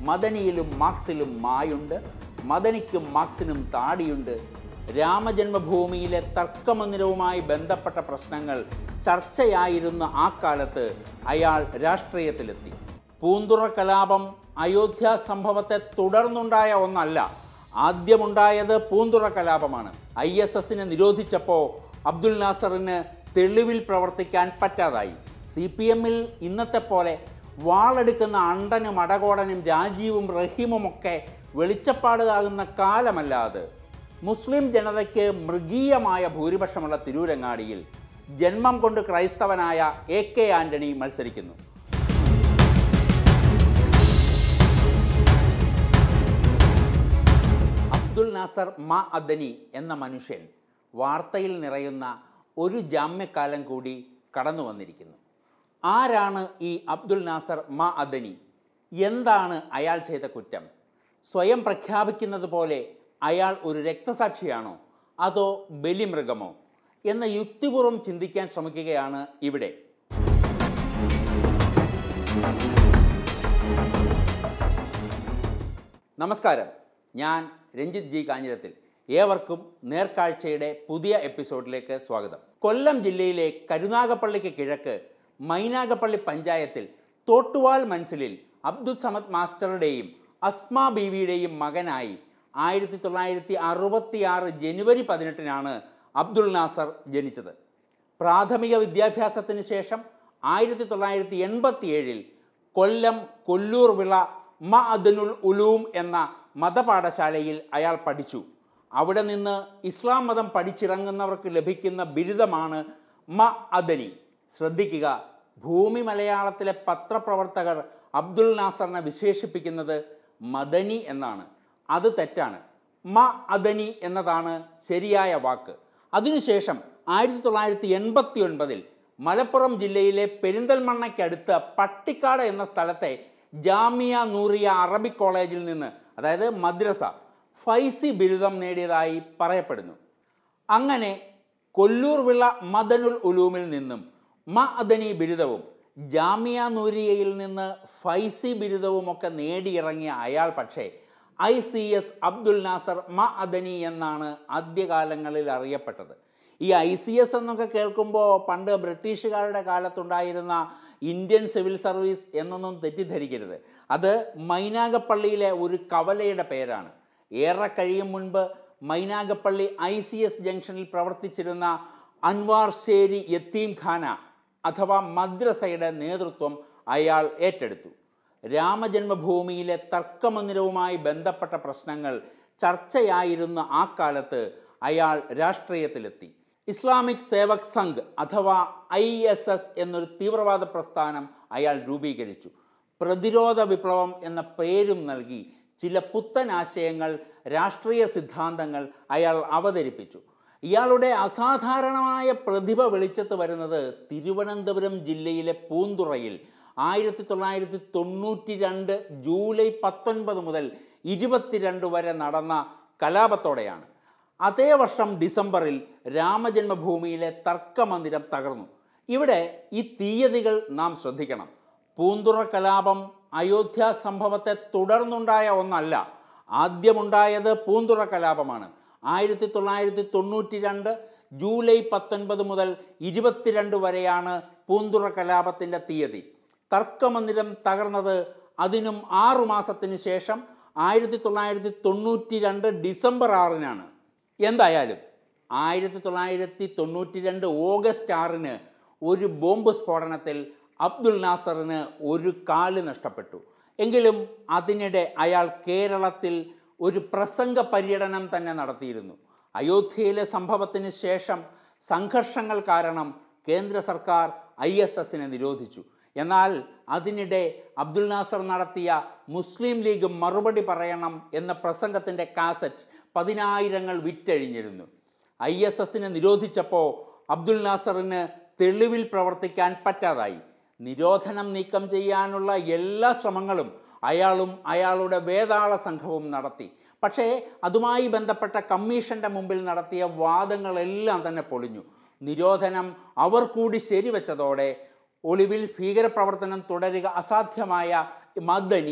മദനിയിലും മാർക്സിലും മായുണ്ട് മദനിക്കും മാർക്സിനും താടിയുണ്ട് രാമജന്മഭൂമിയിലെ തർക്കമന്ദിരവുമായി ബന്ധപ്പെട്ട പ്രശ്നങ്ങൾ ചർച്ചയായിരുന്ന ആ കാലത്ത് അയാൾ രാഷ്ട്രീയത്തിലെത്തി പൂന്തുറ കലാപം അയോധ്യ സംഭവത്തെ തുടർന്നുണ്ടായ ഒന്നല്ല ആദ്യമുണ്ടായത് പൂന്തുറ കലാപമാണ് ഐ എസ് എസിനെ നിരോധിച്ചപ്പോൾ അബ്ദുൽ നാസറിന് തെളിവിൽ പ്രവർത്തിക്കാൻ പറ്റാതായി സി പി എമ്മിൽ ഇന്നത്തെ പോലെ വാളെടുക്കുന്ന അണ്ടനും അടകോടനും രാജീവും റഹീമുമൊക്കെ വെളിച്ചപ്പാടാകുന്ന കാലമല്ല അത് മുസ്ലിം ജനതയ്ക്ക് മൃഗീയമായ ഭൂരിപക്ഷമുള്ള തിരൂരങ്ങാടിയിൽ ജന്മം കൊണ്ട് ക്രൈസ്തവനായ എ കെ ആന്റണി മത്സരിക്കുന്നു അബ്ദുൽ നാസർ മ അദനി എന്ന മനുഷ്യൻ വാർത്തയിൽ നിറയുന്ന ഒരു ജാമ്യക്കാലം കൂടി കടന്നു വന്നിരിക്കുന്നു ആരാണ് ഈ അബ്ദുൽ നാസർ മ അദനി എന്താണ് അയാൾ ചെയ്ത കുറ്റം സ്വയം പ്രഖ്യാപിക്കുന്നത് പോലെ അയാൾ ഒരു രക്തസാക്ഷിയാണോ അതോ ബലിമൃഗമോ എന്ന യുക്തിപൂർവ്വം ചിന്തിക്കാൻ ശ്രമിക്കുകയാണ് ഇവിടെ നമസ്കാരം ഞാൻ രഞ്ജിത്ത് ജി കാഞ്ഞിരത്തിൽ ഏവർക്കും നേർക്കാഴ്ചയുടെ പുതിയ എപ്പിസോഡിലേക്ക് സ്വാഗതം കൊല്ലം ജില്ലയിലെ കരുനാഗപ്പള്ളിക്ക് കിഴക്ക് മൈനാഗപ്പള്ളി പഞ്ചായത്തിൽ തോട്ടുവാൾ മൻസിലിൽ അബ്ദുൽ സമദ് മാസ്റ്ററുടെയും അസ്മ ബീവിയുടെയും മകനായി ആയിരത്തി തൊള്ളായിരത്തി അറുപത്തിയാറ് ജനുവരി പതിനെട്ടിനാണ് അബ്ദുൽ നാസർ ജനിച്ചത് പ്രാഥമിക വിദ്യാഭ്യാസത്തിന് ശേഷം ആയിരത്തി തൊള്ളായിരത്തി എൺപത്തി ഏഴിൽ കൊല്ലം കൊല്ലൂർ വിള മ അദനുൽ ഉലൂം എന്ന മതപാഠശാലയിൽ അയാൾ പഠിച്ചു അവിടെ നിന്ന് ഇസ്ലാം മതം പഠിച്ചിറങ്ങുന്നവർക്ക് ലഭിക്കുന്ന ബിരുദമാണ് മ അദനി ശ്രദ്ധിക്കുക ഭൂമി മലയാളത്തിലെ പത്രപ്രവർത്തകർ അബ്ദുൽ നാസറിനെ വിശേഷിപ്പിക്കുന്നത് മദനി എന്നാണ് അത് തെറ്റാണ് മ അദനി എന്നതാണ് ശരിയായ വാക്ക് അതിനുശേഷം ആയിരത്തി തൊള്ളായിരത്തി എൺപത്തി ഒൻപതിൽ മലപ്പുറം ജില്ലയിലെ പെരിന്തൽമണ്ണയ്ക്കടുത്ത് പട്ടിക്കാട് എന്ന സ്ഥലത്തെ ജാമിയ നൂറിയ അറബിക് കോളേജിൽ നിന്ന് അതായത് മദ്രസ ഫൈസി ബിരുദം നേടിയതായി പറയപ്പെടുന്നു അങ്ങനെ കൊല്ലൂർ വിള മദനുൽ ഉലൂമിൽ നിന്നും മ അദനി ബിരുദവും ജാമിയ നൂരിയയിൽ നിന്ന് ഫൈസി ബിരുദവുമൊക്കെ നേടിയിറങ്ങിയ അയാൾ പക്ഷേ I C S Abdul Nasser Madani എന്നാണ് ആദ്യകാലങ്ങളിൽ അറിയപ്പെട്ടത് ഈ ഐ സി എസ് എന്നൊക്കെ കേൾക്കുമ്പോൾ പണ്ട് ബ്രിട്ടീഷുകാരുടെ കാലത്തുണ്ടായിരുന്ന ഇന്ത്യൻ സിവിൽ സർവീസ് എന്നൊന്നും തെറ്റിദ്ധരിക്കരുത് അത് മൈനാഗപ്പള്ളിയിലെ ഒരു കവലയുടെ പേരാണ് ഏറെ കഴിയും മുൻപ് മൈനാഗപ്പള്ളി ഐ സി എസ് ജംഗ്ഷനിൽ പ്രവർത്തിച്ചിരുന്ന അൻവാർ ശേരി യത്തീം ഖാന അഥവാ മദ്രസയുടെ നേതൃത്വം അയാൾ ഏറ്റെടുത്തു രാമജന്മഭൂമിയിലെ തർക്കമന്ദിരവുമായി ബന്ധപ്പെട്ട പ്രശ്നങ്ങൾ ചർച്ചയായിരുന്ന ആ കാലത്ത് അയാൾ രാഷ്ട്രീയത്തിലെത്തി ഇസ്ലാമിക് സേവക് സംഘ് അഥവാ ഐ എസ് എസ് എന്നൊരു തീവ്രവാദ പ്രസ്ഥാനം അയാൾ രൂപീകരിച്ചു പ്രതിരോധ വിപ്ലവം എന്ന പേരും നൽകി ചില പുത്തൻ ആശയങ്ങൾ രാഷ്ട്രീയ സിദ്ധാന്തങ്ങൾ അയാൾ അവതരിപ്പിച്ചു ഇയാളുടെ അസാധാരണമായ പ്രതിഭ വെളിച്ചത്ത് വരുന്നത് തിരുവനന്തപുരം ജില്ലയിലെ പൂന്തുറയിൽ ആയിരത്തി തൊള്ളായിരത്തി തൊണ്ണൂറ്റി രണ്ട് ജൂലൈ പത്തൊൻപത് മുതൽ ഇരുപത്തിരണ്ട് വരെ നടന്ന കലാപത്തോടെയാണ് അതേ വർഷം ഡിസംബറിൽ രാമജന്മഭൂമിയിലെ തർക്കമന്ദിരം തകർന്നു ഇവിടെ ഈ തീയതികൾ നാം ശ്രദ്ധിക്കണം പൂന്തുറ കലാപം അയോധ്യ സംഭവത്തെ തുടർന്നുണ്ടായ ഒന്നല്ല ആദ്യമുണ്ടായത് പൂന്തുറ കലാപമാണ് ആയിരത്തി തൊള്ളായിരത്തി തൊണ്ണൂറ്റി രണ്ട് ജൂലൈ പത്തൊൻപത് മുതൽ ഇരുപത്തിരണ്ട് വരെയാണ് പൂന്തുറ കലാപത്തിൻ്റെ തീയതി തർക്കമന്ദിരം തകർന്നത് അതിനും ആറു മാസത്തിന് ശേഷം ആയിരത്തി തൊള്ളായിരത്തി തൊണ്ണൂറ്റി രണ്ട് ഡിസംബർ ആറിനാണ് എന്തായാലും ആയിരത്തി തൊള്ളായിരത്തി തൊണ്ണൂറ്റി രണ്ട് ഓഗസ്റ്റ് ആറിന് ഒരു ബോംബ് സ്ഫോടനത്തിൽ അബ്ദുൽ നാസറിന് ഒരു കാല് നഷ്ടപ്പെട്ടു എങ്കിലും അതിനിടെ അയാൾ കേരളത്തിൽ ഒരു പ്രസംഗ പര്യടനം തന്നെ നടത്തിയിരുന്നു അയോധ്യയിലെ സംഭവത്തിന് ശേഷം സംഘർഷങ്ങൾ കാരണം കേന്ദ്ര സർക്കാർ ഐ എസ് എസിനെ നിരോധിച്ചു എന്നാൽ അതിനിടെ അബ്ദുൽ നാസർ നടത്തിയ മുസ്ലിം ലീഗ് മറുപടി പറയണം എന്ന പ്രസംഗത്തിൻ്റെ കാസറ്റ് പതിനായിരങ്ങൾ വിറ്റഴിഞ്ഞിരുന്നു ഐ എസ് എസിനെ നിരോധിച്ചപ്പോൾ അബ്ദുൽ നാസറിന് തെളിവിൽ പ്രവർത്തിക്കാൻ പറ്റാതായി നിരോധനം നീക്കം ചെയ്യാനുള്ള എല്ലാ ശ്രമങ്ങളും അയാളും അയാളുടെ വേതാള സംഘവും നടത്തി പക്ഷേ അതുമായി ബന്ധപ്പെട്ട കമ്മീഷന്റെ മുമ്പിൽ നടത്തിയ വാദങ്ങളെല്ലാം തന്നെ പൊളിഞ്ഞു നിരോധനം അവർ കൂടി ശരിവെച്ചതോടെ ഒളിവിൽ ഭീകരപ്രവർത്തനം തുടരുക അസാധ്യമായ മദനി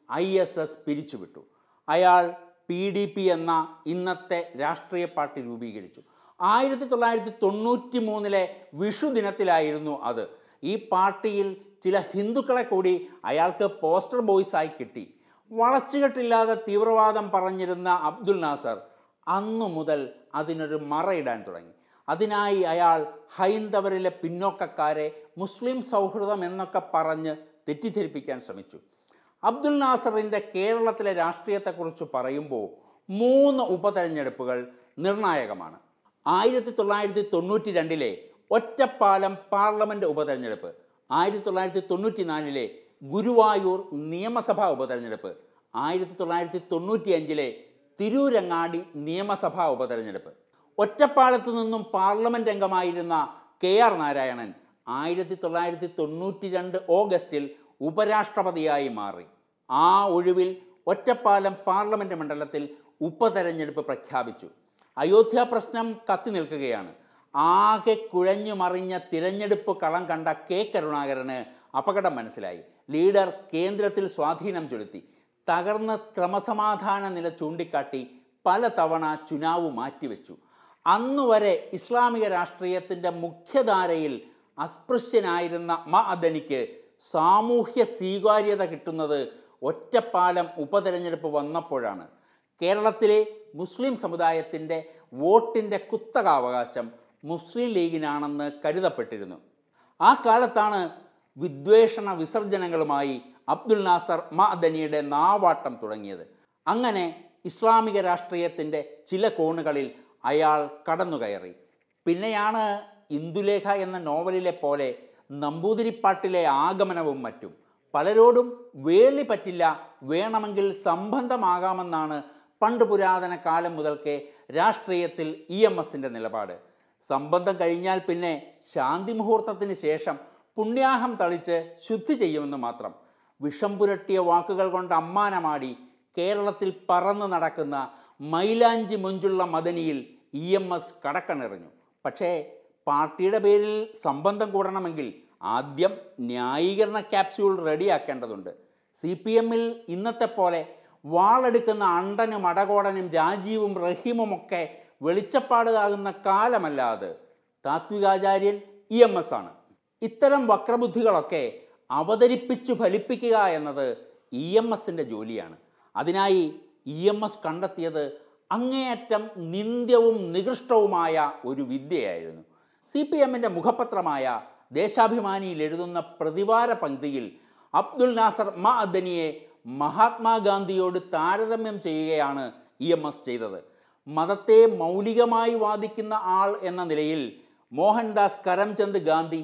ഐ എസ് എസ് പിരിച്ചുവിട്ടു അയാൾ പി ഡി പി എന്ന ഇന്നത്തെ രാഷ്ട്രീയ പാർട്ടി രൂപീകരിച്ചു ആയിരത്തി തൊള്ളായിരത്തി തൊണ്ണൂറ്റി മൂന്നിലെ വിഷു ദിനത്തിലായിരുന്നു അത് ഈ പാർട്ടിയിൽ ചില ഹിന്ദുക്കളെ കൂടി അയാൾക്ക് പോസ്റ്റർ ബോയ്സായി കിട്ടി വളച്ചുകെട്ടില്ലാതെ തീവ്രവാദം പറഞ്ഞിരുന്ന അബ്ദുൽ നാസർ അന്നു മുതൽ അതിനൊരു മറയിടാൻ തുടങ്ങി അതിനായി അയാൾ ഹൈന്ദവരിലെ പിന്നോക്കക്കാരെ മുസ്ലിം സൗഹൃദം എന്നൊക്കെ പറഞ്ഞ് തെറ്റിദ്ധരിപ്പിക്കാൻ ശ്രമിച്ചു അബ്ദുൽ നാസറിൻ്റെ കേരളത്തിലെ രാഷ്ട്രീയത്തെക്കുറിച്ച് പറയുമ്പോൾ മൂന്ന് ഉപതെരഞ്ഞെടുപ്പുകൾ നിർണായകമാണ് ആയിരത്തി തൊള്ളായിരത്തി തൊണ്ണൂറ്റി രണ്ടിലെ ഒറ്റപ്പാലം പാർലമെൻറ്റ് ഉപതെരഞ്ഞെടുപ്പ് ആയിരത്തി തൊള്ളായിരത്തി തൊണ്ണൂറ്റി നാലിലെ ഗുരുവായൂർ നിയമസഭാ ഉപതെരഞ്ഞെടുപ്പ് ആയിരത്തി തൊള്ളായിരത്തി തൊണ്ണൂറ്റി അഞ്ചിലെ തിരൂരങ്ങാടി നിയമസഭാ ഉപതെരഞ്ഞെടുപ്പ് ഒറ്റപ്പാലത്തു നിന്നും പാർലമെൻറ്റ് അംഗമായിരുന്ന കെ ആർ നാരായണൻ ആയിരത്തി തൊള്ളായിരത്തി തൊണ്ണൂറ്റി രണ്ട് ഓഗസ്റ്റിൽ ഉപരാഷ്ട്രപതിയായി മാറി ആ ഒഴിവിൽ ഒറ്റപ്പാലം പാർലമെൻറ്റ് മണ്ഡലത്തിൽ ഉപതെരഞ്ഞെടുപ്പ് പ്രഖ്യാപിച്ചു അയോധ്യ പ്രശ്നം കത്തി നിൽക്കുകയാണ് ആകെ കുഴഞ്ഞു മറിഞ്ഞ തിരഞ്ഞെടുപ്പ് കളം കണ്ട കെ കരുണാകരന് അപകടം മനസ്സിലായി ലീഡർ കേന്ദ്രത്തിൽ സ്വാധീനം ചെലുത്തി തകർന്ന ക്രമസമാധാന നില ചൂണ്ടിക്കാട്ടി പലതവണ ചുനാവ് മാറ്റിവെച്ചു അന്നുവരെ ഇസ്ലാമിക രാഷ്ട്രീയത്തിൻ്റെ മുഖ്യധാരയിൽ അസ്പൃശ്യനായിരുന്ന മ അദനിക്ക് സാമൂഹ്യ സ്വീകാര്യത കിട്ടുന്നത് ഒറ്റപ്പാലം ഉപതെരഞ്ഞെടുപ്പ് വന്നപ്പോഴാണ് കേരളത്തിലെ മുസ്ലിം സമുദായത്തിൻ്റെ വോട്ടിൻ്റെ കുത്തകാവകാശം മുസ്ലിം ലീഗിനാണെന്ന് കരുതപ്പെട്ടിരുന്നു ആ കാലത്താണ് വിദ്വേഷണ വിസർജനങ്ങളുമായി അബ്ദുൽ നാസർ മഅദനിയുടെ നാവാട്ടം തുടങ്ങിയത് അങ്ങനെ ഇസ്ലാമിക രാഷ്ട്രീയത്തിൻ്റെ ചില കോണുകളിൽ അയാൾ കടന്നുകയറി പിന്നെയാണ് ഇന്ദുലേഖ എന്ന നോവലിലെ പോലെ നമ്പൂതിരിപ്പാട്ടിലെ ആഗമനവും മറ്റും പലരോടും വേളി പറ്റില്ല വേണമെങ്കിൽ സംബന്ധമാകാമെന്നാണ് പണ്ട് പുരാതന കാലം മുതൽക്കേ രാഷ്ട്രീയത്തിൽ ഇ എം എസിൻ്റെ നിലപാട് സംബന്ധം കഴിഞ്ഞാൽ പിന്നെ ശാന്തി മുഹൂർത്തത്തിന് ശേഷം പുണ്യാഹം തളിച്ച് ശുദ്ധി ചെയ്യുമെന്ന് മാത്രം വിഷം പുരട്ടിയ വാക്കുകൾ കൊണ്ട് അമ്മാനമാടി കേരളത്തിൽ പറന്നു നടക്കുന്ന മൈലാഞ്ചി മുഞ്ചുള്ള മദനിയിൽ ഇ എം എസ് കടക്കണിറങ്ങു പക്ഷേ പാർട്ടിയുടെ പേരിൽ സംബന്ധം കൂടണമെങ്കിൽ ആദ്യം ന്യായീകരണ ക്യാപ്സ്യൂൾ റെഡിയാക്കേണ്ടതുണ്ട് സി പി എമ്മിൽ ഇന്നത്തെ പോലെ വാളെടുക്കുന്ന അണ്ടനും അടകോടനും രാജീവും റഹീമുമൊക്കെ വെളിച്ചപ്പാടുകാകുന്ന കാലമല്ല അത് താത്വികാചാര്യൻ ഇ എം എസ് ആണ് ഇത്തരം വക്രബുദ്ധികളൊക്കെ അവതരിപ്പിച്ചു ഫലിപ്പിക്കുക എന്നത് ഇ എം എസിൻ്റെ ജോലിയാണ് അതിനായി ഇ എം എസ് കണ്ടെത്തിയത് അങ്ങേയറ്റം നിന്ദ്യവും നികൃഷ്ടവുമായ ഒരു വിദ്യയായിരുന്നു സി പി എമ്മിൻ്റെ മുഖപത്രമായ ദേശാഭിമാനിയിൽ എഴുതുന്ന പ്രതിവാര പങ്ക്തിയിൽ അബ്ദുൽ നാസർ മ അദ്ദനിയെ മഹാത്മാഗാന്ധിയോട് താരതമ്യം ചെയ്യുകയാണ് ഇ എം എസ് ചെയ്തത് മതത്തെ മൗലികമായി വാദിക്കുന്ന ആൾ എന്ന നിലയിൽ മോഹൻദാസ് കരംചന്ദ് ഗാന്ധി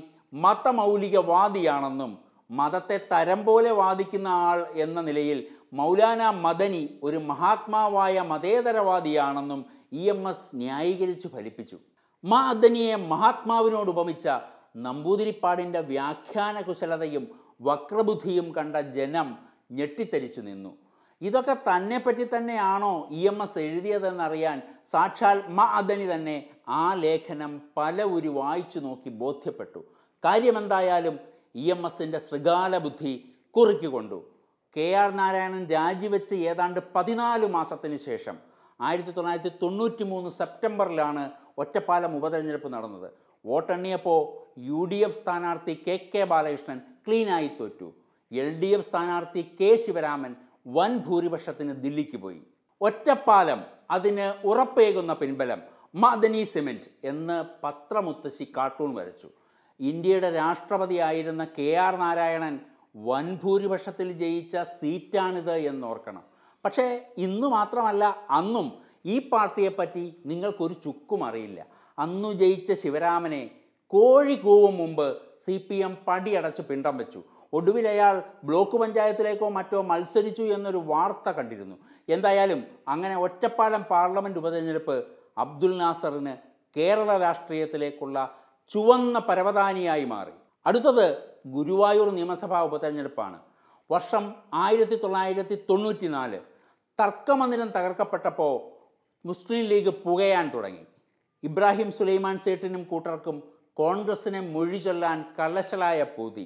മതമൗലികവാദിയാണെന്നും മതത്തെ തരം പോലെ വാദിക്കുന്ന ആൾ എന്ന നിലയിൽ മൗലാന മദനി ഒരു മഹാത്മാവായ മതേതരവാദിയാണെന്നും ഇ എം എസ് ന്യായീകരിച്ചു ഫലിപ്പിച്ചു മാ അദ്ദനിയെ മഹാത്മാവിനോട് ഉപമിച്ച നമ്പൂതിരിപ്പാടിൻ്റെ വ്യാഖ്യാന കുശലതയും വക്രബുദ്ധിയും കണ്ട ജനം ഞെട്ടിത്തരിച്ചു നിന്നു ഇതൊക്കെ തന്നെപ്പറ്റി തന്നെയാണോ ഇ എം എസ് എഴുതിയതെന്നറിയാൻ സാക്ഷാൽ മ അദനി തന്നെ ആ ലേഖനം പല ഉരി വായിച്ചു നോക്കി ബോധ്യപ്പെട്ടു കാര്യമെന്തായാലും ഇ എം എസിൻ്റെ ശൃഗാല ബുദ്ധി കുറിക്കുകൊണ്ടു കെ ആർ നാരായണൻ രാജിവെച്ച് ഏതാണ്ട് പതിനാല് മാസത്തിന് ശേഷം ആയിരത്തി തൊള്ളായിരത്തി തൊണ്ണൂറ്റി മൂന്ന് സെപ്റ്റംബറിലാണ് ഒറ്റപ്പാലം ഉപതെരഞ്ഞെടുപ്പ് നടന്നത് വോട്ടെണ്ണിയപ്പോൾ യു ഡി എഫ് സ്ഥാനാർത്ഥി കെ കെ ബാലകൃഷ്ണൻ ക്ലീനായി തോറ്റു എൽ ഡി എഫ് സ്ഥാനാർത്ഥി കെ ശിവരാമൻ വൻ ഭൂരിപക്ഷത്തിന് ദില്ലിക്ക് പോയി ഒറ്റപ്പാലം അതിന് ഉറപ്പേകുന്ന പിൻബലം മദനി സിമെൻറ്റ് എന്ന് പത്രമുത്തശ്ശി കാർട്ടൂൺ വരച്ചു ഇന്ത്യയുടെ രാഷ്ട്രപതിയായിരുന്ന കെ ആർ നാരായണൻ വൻ ഭൂരിപക്ഷത്തിൽ ജയിച്ച സീറ്റാണിത് എന്നോർക്കണം പക്ഷേ ഇന്നു മാത്രമല്ല അന്നും ഈ പാർട്ടിയെപ്പറ്റി നിങ്ങൾക്കൊരു ചുക്കും അറിയില്ല അന്നു ജയിച്ച ശിവരാമനെ കോഴി കൂവും മുമ്പ് സി പി എം പടിയടച്ച് പിണ്ടം വെച്ചു ഒടുവിൽ അയാൾ ബ്ലോക്ക് പഞ്ചായത്തിലേക്കോ മറ്റോ മത്സരിച്ചു എന്നൊരു വാർത്ത കണ്ടിരുന്നു എന്തായാലും അങ്ങനെ ഒറ്റപ്പാലം പാർലമെൻറ്റ് ഉപതെരഞ്ഞെടുപ്പ് അബ്ദുൽ നാസറിന് കേരള രാഷ്ട്രീയത്തിലേക്കുള്ള ചുവന്ന പരവതാനിയായി മാറി അടുത്തത് ഗുരുവായൂർ നിയമസഭാ ഉപതെരഞ്ഞെടുപ്പാണ് വർഷം ആയിരത്തി തൊള്ളായിരത്തി തൊണ്ണൂറ്റി നാല് തർക്കമന്ദിരം തകർക്കപ്പെട്ടപ്പോൾ മുസ്ലിം ലീഗ് പുകയാൻ തുടങ്ങി ഇബ്രാഹിം സുലൈമാൻ സേട്ടിനും കൂട്ടർക്കും കോൺഗ്രസിനെ മൊഴി ചൊല്ലാൻ കലശലായ പൂതി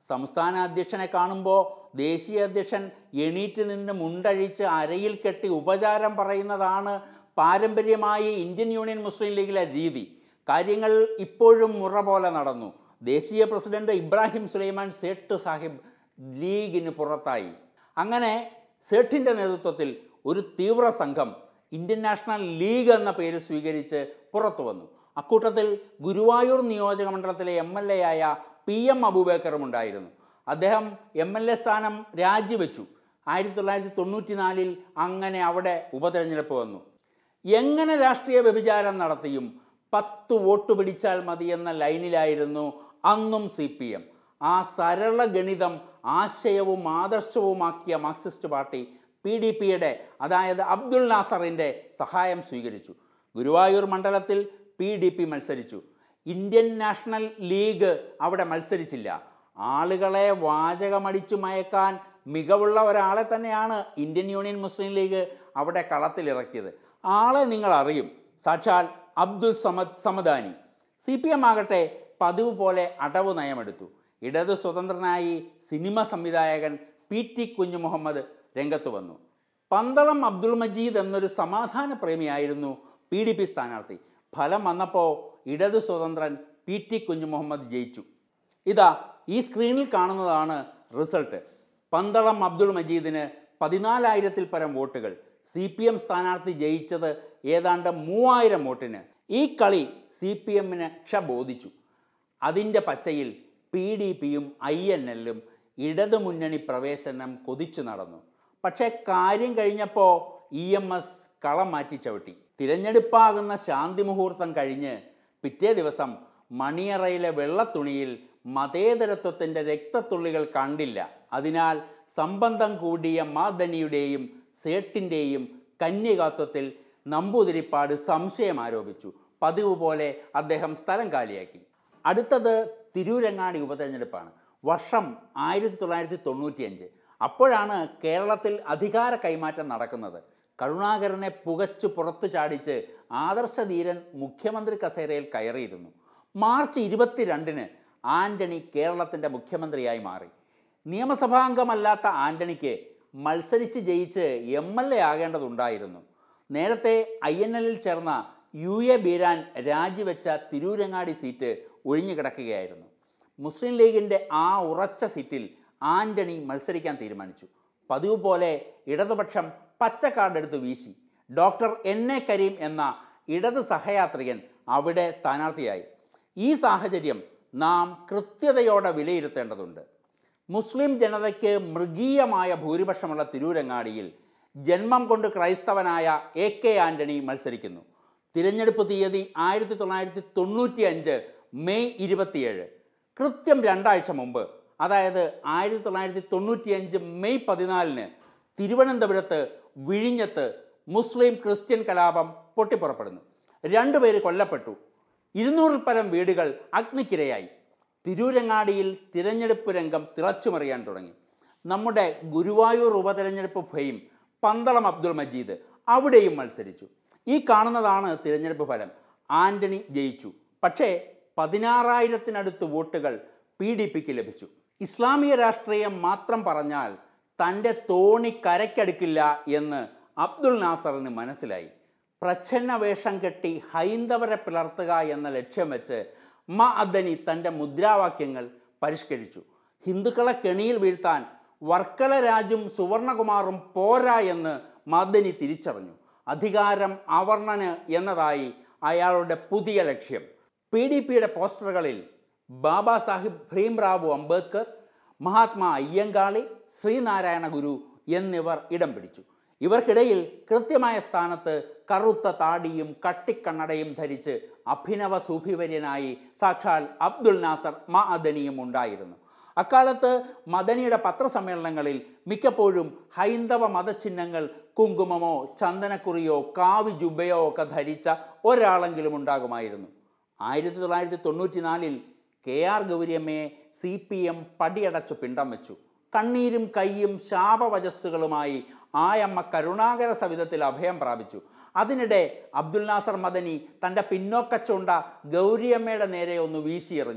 സംസ്ഥാന അധ്യക്ഷനെ കാണുമ്പോൾ ദേശീയ അധ്യക്ഷൻ എണീറ്റ് നിന്ന് മുണ്ടഴിച്ച് അരയിൽ കെട്ടി ഉപചാരം പറയുന്നതാണ് പാരമ്പര്യമായി ഇന്ത്യൻ യൂണിയൻ മുസ്ലിം ലീഗിലെ രീതി കാര്യങ്ങൾ ഇപ്പോഴും മുറ പോലെ നടന്നു ദേശീയ പ്രസിഡന്റ് ഇബ്രാഹിം സുലൈമാൻ സേട്ട് സാഹിബ് ലീഗിന് പുറത്തായി അങ്ങനെ സേഠിൻ്റെ നേതൃത്വത്തിൽ ഒരു തീവ്ര സംഘം ഇന്ത്യൻ നാഷണൽ ലീഗ് എന്ന പേര് സ്വീകരിച്ച് പുറത്തു വന്നു അക്കൂട്ടത്തിൽ ഗുരുവായൂർ നിയോജക മണ്ഡലത്തിലെ എം എൽ എ ആയ പി എം അബൂബേക്കറും ഉണ്ടായിരുന്നു അദ്ദേഹം എം എൽ എ സ്ഥാനം രാജിവെച്ചു ആയിരത്തി തൊള്ളായിരത്തി തൊണ്ണൂറ്റി നാലിൽ അങ്ങനെ അവിടെ ഉപതെരഞ്ഞെടുപ്പ് വന്നു എങ്ങനെ രാഷ്ട്രീയ വ്യഭിചാരം നടത്തിയും പത്ത് വോട്ട് പിടിച്ചാൽ മതി എന്ന ലൈനിലായിരുന്നു അന്നും സി പി എം ആ സരള ഗണിതം ആശയവും ആദർശവുമാക്കിയ മാർക്സിസ്റ്റ് പാർട്ടി പി ഡി പിയുടെ അതായത് അബ്ദുൽ നാസറിൻ്റെ സഹായം സ്വീകരിച്ചു ഗുരുവായൂർ മണ്ഡലത്തിൽ പി ഡി പി മത്സരിച്ചു ഇന്ത്യൻ നാഷണൽ ലീഗ് അവിടെ മത്സരിച്ചില്ല ആളുകളെ വാചകമടിച്ചു മയക്കാൻ മികവുള്ള ഒരാളെ തന്നെയാണ് ഇന്ത്യൻ യൂണിയൻ മുസ്ലിം ലീഗ് അവിടെ കളത്തിലിറക്കിയത് ആളെ നിങ്ങൾ അറിയും സാക്ഷാൽ Abdul Samad Samadani C P M ആകട്ടെ പതിവ് പോലെ അടവ് നയമെടുത്തു ഇടത് സ്വതന്ത്രനായി സിനിമ സംവിധായകൻ പി ടി കുഞ്ഞു മുഹമ്മദ് രംഗത്ത് വന്നു പന്തളം അബ്ദുൾ മജീദ് എന്നൊരു സമാധാന പ്രേമിയായിരുന്നു പി ഡി പി സ്ഥാനാർത്ഥി ഫലം വന്നപ്പോൾ ഇടത് സ്വതന്ത്രൻ പി ടി കുഞ്ഞു മുഹമ്മദ് ജയിച്ചു ഇതാ ഈ സ്ക്രീനിൽ കാണുന്നതാണ് റിസൾട്ട് പന്തളം അബ്ദുൾ മജീദിന് പതിനാലായിരത്തിൽ പരം വോട്ടുകൾ സി പി എം സ്ഥാനാർത്ഥി ജയിച്ചത് ഏതാണ്ട് മൂവായിരം വോട്ടിന് ഈ കളി സി പി എമ്മിന് ക്ഷബോധിച്ചു അതിൻ്റെ പച്ചയിൽ പി ഡി പിയും ഐ എൻ എല്ലും ഇടതുമുന്നണി പ്രവേശനം കൊതിച്ചു നടന്നു പക്ഷേ കാര്യം കഴിഞ്ഞപ്പോൾ ഇ എം എസ് കളം മാറ്റി ചവിട്ടി തിരഞ്ഞെടുപ്പാകുന്ന ശാന്തി മുഹൂർത്തം കഴിഞ്ഞ് പിറ്റേ ദിവസം മണിയറയിലെ വെള്ളത്തുണിയിൽ മതേതരത്വത്തിൻ്റെ രക്തത്തുള്ളികൾ കണ്ടില്ല അതിനാൽ സംബന്ധം കൂടിയ മാദനിയുടെയും സേട്ടിൻ്റെയും കന്യകാത്വത്തിൽ നമ്പൂതിരിപ്പാട് സംശയം ആരോപിച്ചു പതിവ് പോലെ അദ്ദേഹം സ്ഥലം കാലിയാക്കി അടുത്തത് തിരൂരങ്ങാടി ഉപതെരഞ്ഞെടുപ്പാണ് വർഷം ആയിരത്തി തൊള്ളായിരത്തി തൊണ്ണൂറ്റിയഞ്ച് അപ്പോഴാണ് കേരളത്തിൽ അധികാര കൈമാറ്റം നടക്കുന്നത് കരുണാകരനെ പുകച്ചു പുറത്തു ചാടിച്ച് ആദർശധീരൻ മുഖ്യമന്ത്രി കസേരയിൽ കയറിയിരുന്നു മാർച്ച് ഇരുപത്തിരണ്ടിന് ആന്റണി കേരളത്തിൻ്റെ മുഖ്യമന്ത്രിയായി മാറി നിയമസഭാംഗമല്ലാത്ത ആന്റണിക്ക് മത്സരിച്ച് ജയിച്ച് എം എൽ എ ആകേണ്ടതുണ്ടായിരുന്നു നേരത്തെ ഐ എൻ എല്ലിൽ ചേർന്ന യു എ ബീരാൻ രാജിവെച്ച തിരൂരങ്ങാടി സീറ്റ് ഒഴിഞ്ഞു കിടക്കുകയായിരുന്നു മുസ്ലിം ലീഗിൻ്റെ ആ ഉറച്ച സീറ്റിൽ ആന്റണി മത്സരിക്കാൻ തീരുമാനിച്ചു പതിവ് പോലെ ഇടതുപക്ഷം പച്ച കാർഡെടുത്ത് വീശി ഡോക്ടർ എൻ എ കരീം എന്ന ഇടത് സഹയാത്രികൻ അവിടെ സ്ഥാനാർത്ഥിയായി ഈ സാഹചര്യം നാം കൃത്യതയോടെ വിലയിരുത്തേണ്ടതുണ്ട് മുസ്ലിം ജനതയ്ക്ക് മൃഗീയമായ ഭൂരിപക്ഷമുള്ള തിരൂരങ്ങാടിയിൽ ജന്മം കൊണ്ട് ക്രൈസ്തവനായ എ കെ ആന്റണി മത്സരിക്കുന്നു തിരഞ്ഞെടുപ്പ് തീയതി ആയിരത്തി തൊള്ളായിരത്തി തൊണ്ണൂറ്റി അഞ്ച് മെയ് ഇരുപത്തിയേഴ് കൃത്യം രണ്ടാഴ്ച മുമ്പ് അതായത് ആയിരത്തി തൊള്ളായിരത്തി തൊണ്ണൂറ്റിയഞ്ച് മെയ് പതിനാലിന് തിരുവനന്തപുരത്ത് വിഴിഞ്ഞത്ത് മുസ്ലിം ക്രിസ്ത്യൻ കലാപം പൊട്ടിപ്പുറപ്പെടുന്നു രണ്ടുപേര് കൊല്ലപ്പെട്ടു ഇരുന്നൂറിൽ പരം വീടുകൾ അഗ്നിക്കിരയായി തിരൂരങ്ങാടിയിൽ തിരഞ്ഞെടുപ്പ് രംഗം തിളച്ചുമറിയാൻ തുടങ്ങി നമ്മുടെ ഗുരുവായൂർ ഉപതെരഞ്ഞെടുപ്പ് ഫെയിം പന്തളം അബ്ദുൾ മജീദ് അവിടെയും മത്സരിച്ചു ഈ കാണുന്നതാണ് തിരഞ്ഞെടുപ്പ് ഫലം ആന്റണി ജയിച്ചു പക്ഷേ പതിനാറായിരത്തിനടുത്ത് വോട്ടുകൾ പി ഡി പിക്ക് ലഭിച്ചു ഇസ്ലാമിക രാഷ്ട്രീയം മാത്രം പറഞ്ഞാൽ തൻ്റെ തോണി കരയ്ക്കടുക്കില്ല എന്ന് അബ്ദുൾ നാസറിന് മനസ്സിലായി പ്രച്ഛന്ന വേഷം കെട്ടി ഹൈന്ദവരെ പിളർത്തുക എന്ന ലക്ഷ്യം വെച്ച് മ അദ്ദനി തൻ്റെ മുദ്രാവാക്യങ്ങൾ പരിഷ്കരിച്ചു ഹിന്ദുക്കളെ കെണിയിൽ വീഴ്ത്താൻ വർക്കല രാജും സുവർണകുമാറും പോരാ എന്ന് മദനി തിരിച്ചറിഞ്ഞു അധികാരം അവർണന് എന്നതായി അയാളുടെ പുതിയ ലക്ഷ്യം പി ഡി പിയുടെ പോസ്റ്ററുകളിൽ ബാബാ സാഹിബ് ഭീംറാവു അംബേദ്കർ മഹാത്മാ അയ്യങ്കാളി ശ്രീനാരായണ ഗുരു എന്നിവർ ഇടം പിടിച്ചു ഇവർക്കിടയിൽ കൃത്യമായ സ്ഥാനത്ത് കറുത്ത താടിയും കട്ടിക്കണ്ണടയും ധരിച്ച് അഭിനവ സൂഫിവര്യനായി സാക്ഷാൽ അബ്ദുൽ നാസർ മ അദനിയും ഉണ്ടായിരുന്നു അക്കാലത്ത് മദനിയുടെ പത്രസമ്മേളനങ്ങളിൽ മിക്കപ്പോഴും ഹൈന്ദവ മതചിഹ്നങ്ങൾ കുങ്കുമമോ ചന്ദനക്കുറിയോ കാവി ജുബയോ ഒക്കെ ധരിച്ച ഒരാളെങ്കിലും ഉണ്ടാകുമായിരുന്നു ആയിരത്തി തൊള്ളായിരത്തി തൊണ്ണൂറ്റിനാലിൽ കെ ആർ ഗൗരിയമ്മയെ സി പി എം പടിയടച്ചു പിണ്ടം വെച്ചു കണ്ണീരും കയ്യും ശാപവചസ്സുകളുമായി ആയമ്മ കരുണാകര സവിധത്തിൽ അഭയം പ്രാപിച്ചു അതിനിടെ അബ്ദുൽ നാസർ മദനി തൻ്റെ പിന്നോക്കച്ചുണ്ട ഗൗരിയമ്മയുടെ നേരെ ഒന്ന് വീശിയെറിഞ്ഞു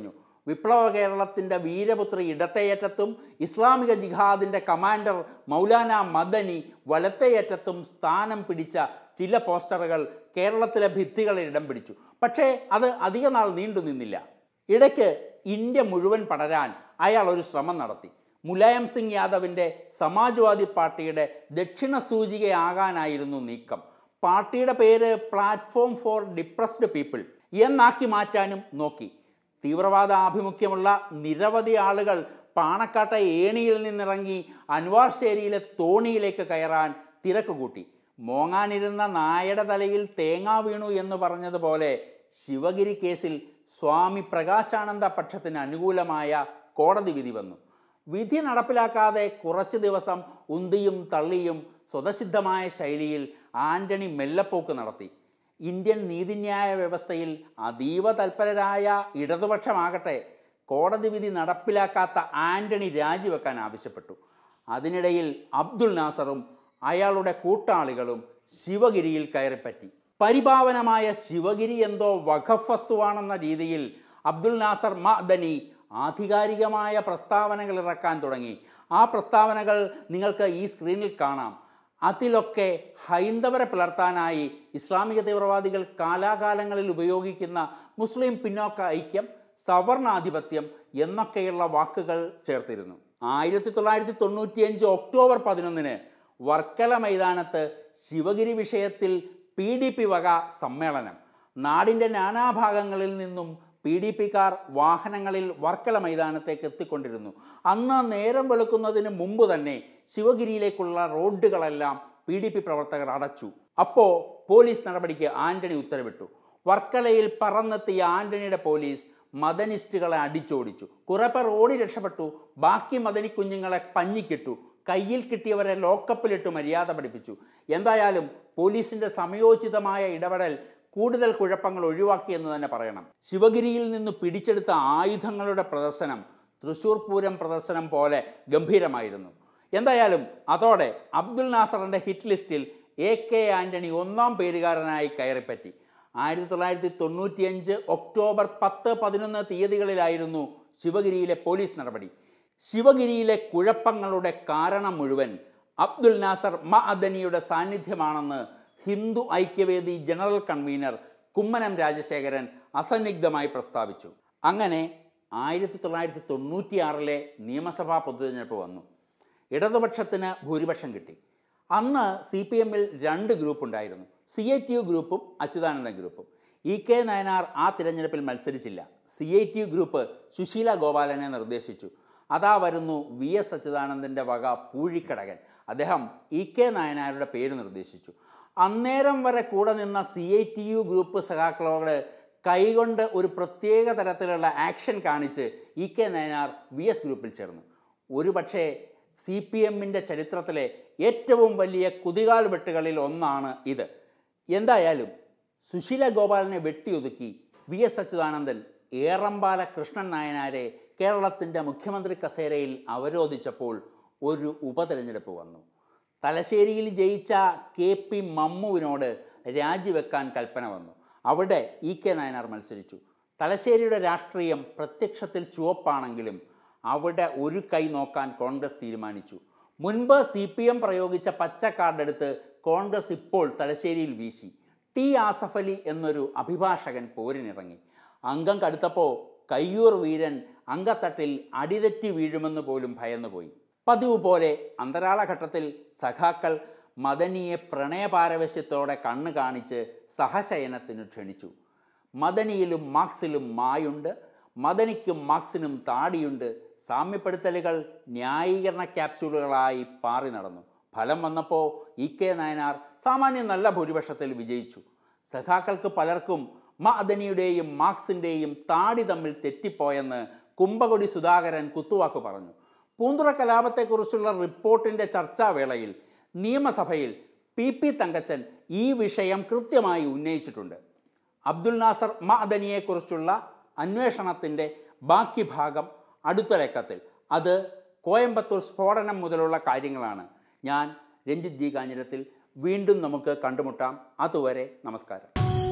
വിപ്ലവ കേരളത്തിൻ്റെ വീരപുത്രി ഇടത്തേയറ്റത്തും ഇസ്ലാമിക ജിഹാദിൻ്റെ കമാൻഡർ മൗലാന മദനി വലത്തേയറ്റത്തും സ്ഥാനം പിടിച്ച ചില പോസ്റ്ററുകൾ കേരളത്തിലെ ഭിത്തികളിൽ ഇടം പിടിച്ചു പക്ഷേ അത് അധിക നാൾ നീണ്ടു നിന്നില്ല ഇടയ്ക്ക് ഇന്ത്യ മുഴുവൻ പടരാൻ അയാൾ ഒരു ശ്രമം നടത്തി മുലായം സിംഗ് യാദവിൻ്റെ സമാജ്വാദി പാർട്ടിയുടെ ദക്ഷിണ സൂചികയാകാനായിരുന്നു നീക്കം പാർട്ടിയുടെ പേര് പ്ലാറ്റ്ഫോം ഫോർ ഡിപ്രസ്ഡ് പീപ്പിൾ എന്നാക്കി മാറ്റാനും നോക്കി തീവ്രവാദ ആഭിമുഖ്യമുള്ള നിരവധി ആളുകൾ പാണക്കാട്ട ഏണിയിൽ നിന്നിറങ്ങി അൻവാർശേരിയിലെ തോണിയിലേക്ക് കയറാൻ തിരക്ക് കൂട്ടി മോങ്ങാനിരുന്ന നായയുടെ തലയിൽ തേങ്ങ വീണു എന്ന് പറഞ്ഞതുപോലെ ശിവഗിരി കേസിൽ സ്വാമി പ്രകാശാനന്ദ പക്ഷത്തിന് അനുകൂലമായ കോടതി വിധി വന്നു വിധി നടപ്പിലാക്കാതെ കുറച്ച് ദിവസം ഉന്തിയും തള്ളിയും സ്വതസിദ്ധമായ ശൈലിയിൽ ആന്റണി മെല്ലപ്പോക്ക് നടത്തി ഇന്ത്യൻ നീതിന്യായ വ്യവസ്ഥയിൽ അതീവ തൽപരരായ ഇടതുപക്ഷമാകട്ടെ കോടതി വിധി നടപ്പിലാക്കാത്ത ആന്റണി രാജിവെക്കാൻ ആവശ്യപ്പെട്ടു അതിനിടയിൽ അബ്ദുൽ നാസറും അയാളുടെ കൂട്ടാളികളും ശിവഗിരിയിൽ കയറിപ്പറ്റി പരിഭാവനമായ ശിവഗിരി എന്തോ വഖഫ് വസ്തുവാണെന്ന രീതിയിൽ അബ്ദുൽ നാസർ മഅദനി ആധികാരികമായ പ്രസ്താവനകൾ ഇറക്കാൻ തുടങ്ങി ആ പ്രസ്താവനകൾ നിങ്ങൾക്ക് ഈ സ്ക്രീനിൽ കാണാം അതിലൊക്കെ ഹൈന്ദവരെ പിളർത്താനായി ഇസ്ലാമിക തീവ്രവാദികൾ കാലാകാലങ്ങളിൽ ഉപയോഗിക്കുന്ന മുസ്ലിം പിന്നോക്ക ഐക്യം സവർണാധിപത്യം എന്നൊക്കെയുള്ള വാക്കുകൾ ചേർത്തിരുന്നു ആയിരത്തി തൊള്ളായിരത്തി തൊണ്ണൂറ്റിയഞ്ച് ഒക്ടോബർ പതിനൊന്നിന് വർക്കല മൈതാനത്ത് ശിവഗിരി വിഷയത്തിൽ പി ഡി പി വക സമ്മേളനം നാടിൻ്റെ നാനാഭാഗങ്ങളിൽ നിന്നും പി ഡി പിക്കാർ വാഹനങ്ങളിൽ വർക്കല മൈതാനത്തേക്ക് എത്തിക്കൊണ്ടിരുന്നു അന്ന് നേരം വെളുക്കുന്നതിന് മുമ്പ് തന്നെ ശിവഗിരിയിലേക്കുള്ള റോഡുകളെല്ലാം പി ഡി പി പ്രവർത്തകർ അടച്ചു അപ്പോൾ പോലീസ് നടപടിക്ക് ആന്റണി ഉത്തരവിട്ടു വർക്കലയിൽ പറന്നെത്തിയ ആന്റണിയുടെ പോലീസ് മദനിസ്റ്റുകളെ അടിച്ചോടിച്ചു കുറെ പേർ ഓടി രക്ഷപ്പെട്ടു ബാക്കി മദനി കുഞ്ഞുങ്ങളെ പഞ്ഞിക്കിട്ടു കയ്യിൽ കിട്ടിയവരെ ലോക്കപ്പിലിട്ട് മര്യാദ പഠിപ്പിച്ചു എന്തായാലും പോലീസിന്റെ സമയോചിതമായ ഇടപെടൽ കൂടുതൽ കുഴപ്പങ്ങൾ ഒഴിവാക്കിയെന്ന് തന്നെ പറയണം ശിവഗിരിയിൽ നിന്ന് പിടിച്ചെടുത്ത ആയുധങ്ങളുടെ പ്രദർശനം തൃശൂർ പൂരം പ്രദർശനം പോലെ ഗംഭീരമായിരുന്നു എന്തായാലും അതോടെ അബ്ദുൽ നാസറിൻ്റെ ഹിറ്റ് ലിസ്റ്റിൽ എ കെ ആന്റണി ഒന്നാം പേരുകാരനായി കയറിപ്പറ്റി ആയിരത്തി തൊള്ളായിരത്തി തൊണ്ണൂറ്റിയഞ്ച് ഒക്ടോബർ പത്ത് പതിനൊന്ന് തീയതികളിലായിരുന്നു ശിവഗിരിയിലെ പോലീസ് നടപടി ശിവഗിരിയിലെ കുഴപ്പങ്ങളുടെ കാരണം മുഴുവൻ അബ്ദുൽ നാസർ മഅദനിയുടെ സാന്നിധ്യമാണെന്ന് ഹിന്ദു ഐക്യവേദി ജനറൽ കൺവീനർ കുമ്മനം രാജശേഖരൻ അസന്നിഗ്ധമായി പ്രസ്താവിച്ചു അങ്ങനെ ആയിരത്തി തൊള്ളായിരത്തി തൊണ്ണൂറ്റിയാറിലെ നിയമസഭാ പൊതുതെരഞ്ഞെടുപ്പ് വന്നു ഇടതുപക്ഷത്തിന് ഭൂരിപക്ഷം കിട്ടി അന്ന് സി പി എമ്മിൽ രണ്ട് ഗ്രൂപ്പ് ഉണ്ടായിരുന്നു സി ഐ ടി യു ഗ്രൂപ്പും അച്യുതാനന്ദൻ ഗ്രൂപ്പും ഇ കെ നയനാർ ആ തിരഞ്ഞെടുപ്പിൽ മത്സരിച്ചില്ല C I T U group Susheela ഗോപാലനെ നിർദ്ദേശിച്ചു അതാ വരുന്നു വി എസ് അച്യുതാനന്ദൻ്റെ വക പൂഴിക്കടകൻ അദ്ദേഹം ഇ കെ നായനാരുടെ പേര് നിർദ്ദേശിച്ചു അന്നേരം വരെ കൂടെ നിന്ന C I T U group സഖാക്കളോട് കൈകൊണ്ട് ഒരു പ്രത്യേക തരത്തിലുള്ള ആക്ഷൻ കാണിച്ച് E K Nayanar V S ഗ്രൂപ്പിൽ ചേർന്നു ഒരു പക്ഷേ സി പി എമ്മിൻ്റെ ചരിത്രത്തിലെ ഏറ്റവും വലിയ കുതികാൽ വെട്ടുകളിൽ ഒന്നാണ് ഇത് എന്തായാലും സുശീല ഗോപാലനെ വെട്ടിയൊതുക്കി വി എസ് അച്യുതാനന്ദൻ ഏറമ്പാല കൃഷ്ണൻ നായനാരെ കേരളത്തിൻ്റെ മുഖ്യമന്ത്രി കസേരയിൽ അവരോധിച്ചപ്പോൾ ഒരു ഉപതെരഞ്ഞെടുപ്പ് വന്നു തലശ്ശേരിയിൽ ജയിച്ച കെ പി മമ്മുവിനോട് രാജിവെക്കാൻ കൽപ്പന വന്നു അവിടെ ഇ കെ നായനാർ മത്സരിച്ചു തലശ്ശേരിയുടെ രാഷ്ട്രീയം പ്രത്യക്ഷത്തിൽ ചുവപ്പാണെങ്കിലും അവിടെ ഒരു കൈ നോക്കാൻ കോൺഗ്രസ് തീരുമാനിച്ചു മുൻപ് സി പി എം പ്രയോഗിച്ച പച്ച കാർഡെടുത്ത് കോൺഗ്രസ് ഇപ്പോൾ തലശ്ശേരിയിൽ വീശി ടി ആസഫ് അലി എന്നൊരു അഭിഭാഷകൻ പോരിനിറങ്ങി അംഗം കടുത്തപ്പോൾ കയ്യൂർ വീരൻ അങ്കത്തട്ടിൽ അടിതെറ്റി വീഴുമെന്ന് പോലും ഭയന്നുപോയി പതിവ് പോലെ അന്തരാളഘട്ടത്തിൽ സഖാക്കൾ മദനിയെ പ്രണയപാരവശ്യത്തോടെ കണ്ണു കാണിച്ച് സഹശയനത്തിന് ക്ഷണിച്ചു മദനിയിലും മാർക്സിലും മായുണ്ട് മദനിക്കും മാർക്സിനും താടിയുണ്ട് സാമ്യപ്പെടുത്തലുകൾ ന്യായീകരണ ക്യാപ്സ്യൂളുകളായി പാറി നടന്നു ഫലം വന്നപ്പോൾ ഇ കെ നായനാർ സാമാന്യം നല്ല ഭൂരിപക്ഷത്തിൽ വിജയിച്ചു സഖാക്കൾക്ക് പലർക്കും മഅദനിയുടെയും മാർക്സിൻ്റെയും താടി തമ്മിൽ തെറ്റിപ്പോയെന്ന് കുമ്പകൊടി സുധാകരൻ കുത്തുവാക്ക് പറഞ്ഞു പൂന്തുറ കലാപത്തെക്കുറിച്ചുള്ള റിപ്പോർട്ടിൻ്റെ ചർച്ചാവേളയിൽ നിയമസഭയിൽ പി പി തങ്കച്ചൻ ഈ വിഷയം കൃത്യമായി ഉന്നയിച്ചിട്ടുണ്ട് അബ്ദുൽ നാസർ മഅദനിയെക്കുറിച്ചുള്ള അന്വേഷണത്തിൻ്റെ ബാക്കി ഭാഗം അടുത്ത ലക്കത്തിൽ അത് കോയമ്പത്തൂർ സ്ഫോടനം മുതലുള്ള കാര്യങ്ങളാണ് ഞാൻ രഞ്ജിത്ത് ജി കാഞ്ഞിരത്തിൽ വീണ്ടും നമുക്ക് കണ്ടുമുട്ടാം അതുവരെ നമസ്കാരം